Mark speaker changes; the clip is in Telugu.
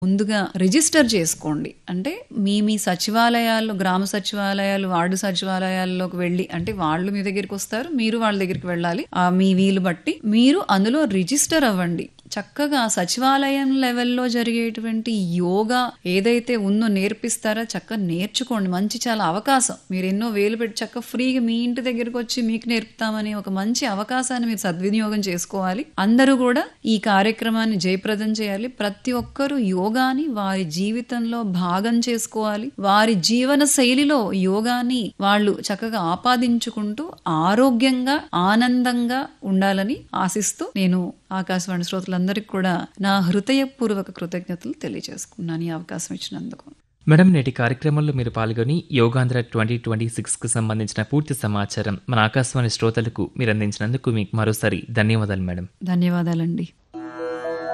Speaker 1: ముందుగా రిజిస్టర్ చేసుకోండి అంటే మీ మీ సచివాలయాల్లో గ్రామ సచివాలయాలు వార్డు సచివాలయాల్లోకి వెళ్ళి అంటే వాళ్ళు మీ దగ్గరికి వస్తారు మీరు వాళ్ళ దగ్గరికి వెళ్ళాలి ఆ మీ వీలు బట్టి మీరు అందులో రిజిస్టర్ అవ్వండి చక్కగా సచివాలయం లెవెల్లో జరిగేటువంటి యోగా ఏదైతే ఉందో నేర్పిస్తారో చక్కగా నేర్చుకోండి మంచి చాలా అవకాశం మీరు ఎన్నో వేలు పెట్టి చక్కగా ఫ్రీగా మీ ఇంటి దగ్గరికి వచ్చి మీకు నేర్పుతామని ఒక మంచి అవకాశాన్ని మీరు సద్వినియోగం చేసుకోవాలి అందరూ కూడా ఈ కార్యక్రమాన్ని జయప్రదం చేయాలి ప్రతి ఒక్కరూ యోగాని వారి జీవితంలో భాగం చేసుకోవాలి వారి జీవన శైలిలో యోగాని వాళ్ళు చక్కగా ఆపాదించుకుంటూ ఆరోగ్యంగా ఆనందంగా ఉండాలని ఆశిస్తూ నేను ఆకాశవాణి శ్రోతలందరికీ కూడా నా హృదయపూర్వక కృతజ్ఞతలు తెలియజేసుకున్నాను ఈ అవకాశం ఇచ్చినందుకు
Speaker 2: మేడం నేటి కార్యక్రమంలో మీరు పాల్గొని యోగాంధ్ర ట్వంటీ ట్వంటీ సిక్స్కు సంబంధించిన పూర్తి సమాచారం మన ఆకాశవాణి శ్రోతలకు మీరు అందించినందుకు మీకు మరోసారి ధన్యవాదాలు మేడం
Speaker 1: ధన్యవాదాలండి